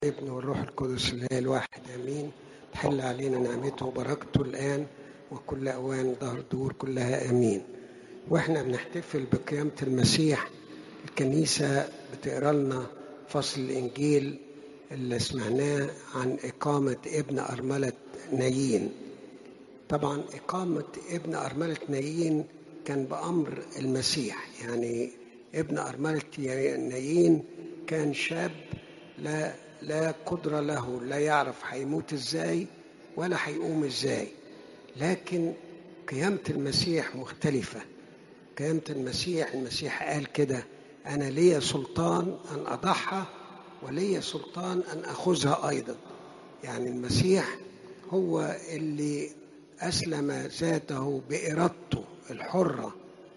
ابن والروح القدس الله الواحد امين تحل علينا نعمته وبركته الان وكل اوان ظهر الدور كلها امين واحنا بنحتفل بقيامه المسيح الكنيسه بتقرا لنا فصل الانجيل اللي سمعناه عن اقامه ابن ارمله نايين طبعا اقامه ابن ارمله نايين كان بامر المسيح يعني ابن ارمله نايين كان شاب لا لا قدرة له لا يعرف هيموت ازاي ولا هيقوم ازاي لكن قيامة المسيح مختلفة قيامة المسيح المسيح قال كده أنا لي سلطان أن أضحى ولي سلطان أن أخذها أيضا يعني المسيح هو اللي أسلم ذاته بإرادته الحرة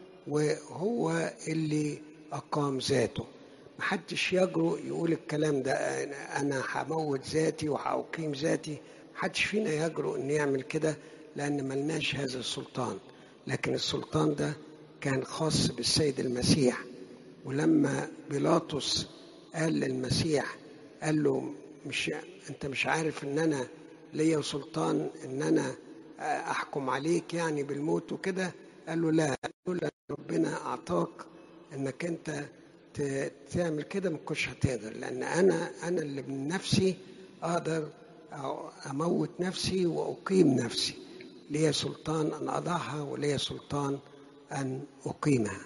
وهو اللي أقام ذاته محدش يجرؤ يقول الكلام ده انا هموت ذاتي وهقيم ذاتي محدش فينا يجرؤ ان يعمل كده لان ملناش هذا السلطان لكن السلطان ده كان خاص بالسيد المسيح ولما بيلاطس قال للمسيح قال له مش انت مش عارف ان انا ليا سلطان ان انا احكم عليك يعني بالموت وكده قال له لا قال له ربنا اعطاك انك انت تعمل كده ما كنتش هتقدر لان انا انا اللي من نفسي اقدر اموت نفسي واقيم نفسي ليا سلطان ان اضعها وليا سلطان ان اقيمها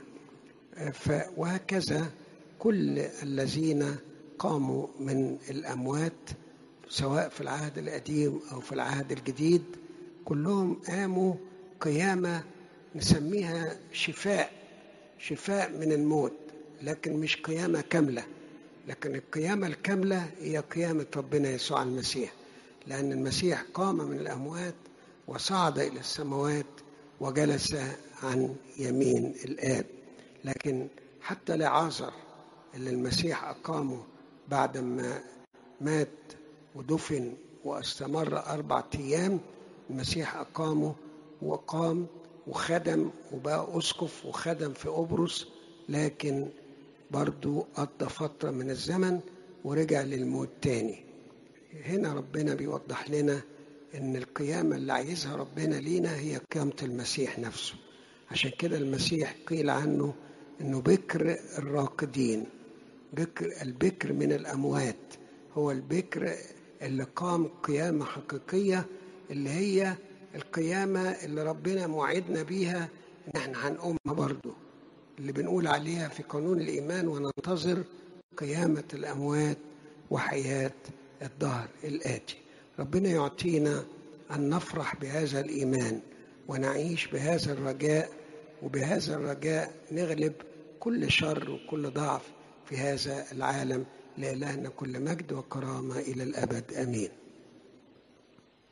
وهكذا كل الذين قاموا من الاموات سواء في العهد القديم او في العهد الجديد كلهم قاموا قيامه نسميها شفاء شفاء من الموت لكن مش قيامة كاملة لكن القيامة الكاملة هي قيامة ربنا يسوع المسيح لأن المسيح قام من الأموات وصعد إلى السماوات وجلس عن يمين الآب لكن حتى لعازر اللي المسيح أقامه بعد ما مات ودفن واستمر أربعة أيام المسيح أقامه وقام وخدم وبقى أسقف وخدم في أبرص لكن برضو قضى فترة من الزمن ورجع للموت تاني هنا ربنا بيوضح لنا ان القيامة اللي عايزها ربنا لينا هي قيامة المسيح نفسه عشان كده المسيح قيل عنه انه بكر الراقدين بكر البكر من الاموات هو البكر اللي قام قيامة حقيقية اللي هي القيامة اللي ربنا موعدنا بيها ان احنا هنقومها برضه اللي بنقول عليها في قانون الإيمان وننتظر قيامة الأموات وحياة الدهر الآتي ربنا يعطينا أن نفرح بهذا الإيمان ونعيش بهذا الرجاء وبهذا الرجاء نغلب كل شر وكل ضعف في هذا العالم لإلهنا كل مجد وكرامة إلى الأبد آمين